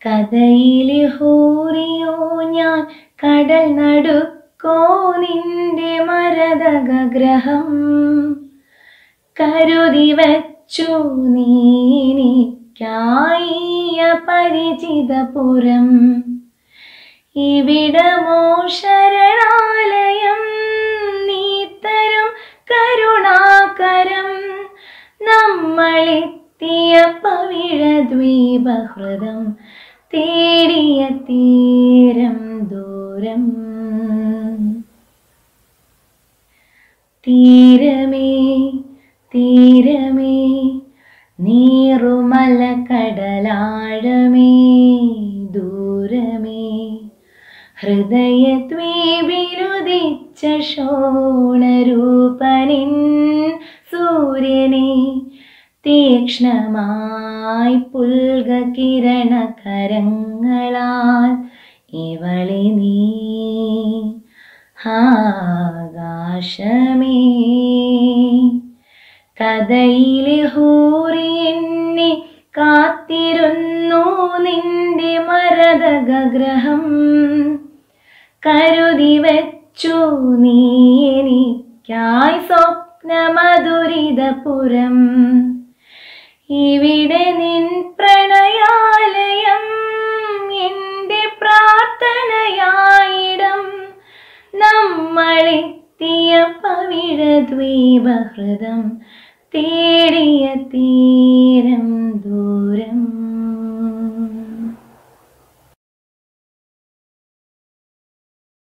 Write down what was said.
കഥയിലെ ഹൂറിയോ ഞാൻ കടൽ നടുക്കോ നിന്റെ മരതഗ്രഹം കരുതി വച്ചു നീനിക്കായ പരിചിതപുരം ഇവിടമോ ശരണാലയം നീ തരും കരുണാകരം നമ്മളെത്തിയ പവിഴദ്വീപഹൃതം തേടിയ തീരം ദൂരം തീരമേ തീരമേ നീറുമല കടലാഴമേ ദൂരമേ ഹൃദയദ്വീപിലുദിച്ച ശോണരൂപനിൻ സൂര്യനെ തീക്ഷ്ണമായി പുൽക കിരണകരങ്ങളാൽ ഇവളെ നീ ആകാശമേ കഥയിലെ ഹൂറി എന്നെ കാത്തിരുന്നു നിന്റെ മരതഗ്രഹം കരുതി വച്ചു നീ എനിക്കായി സ്വപ്നമധുരിതപുരം ഇവിടെ നിൻ പ്രണയാലയം എൻ്റെ പ്രാർത്ഥനയായിടം നമ്മളെത്തിയ പവിഴദ്വീപഹൃതം തേടിയ തീരം ദൂരം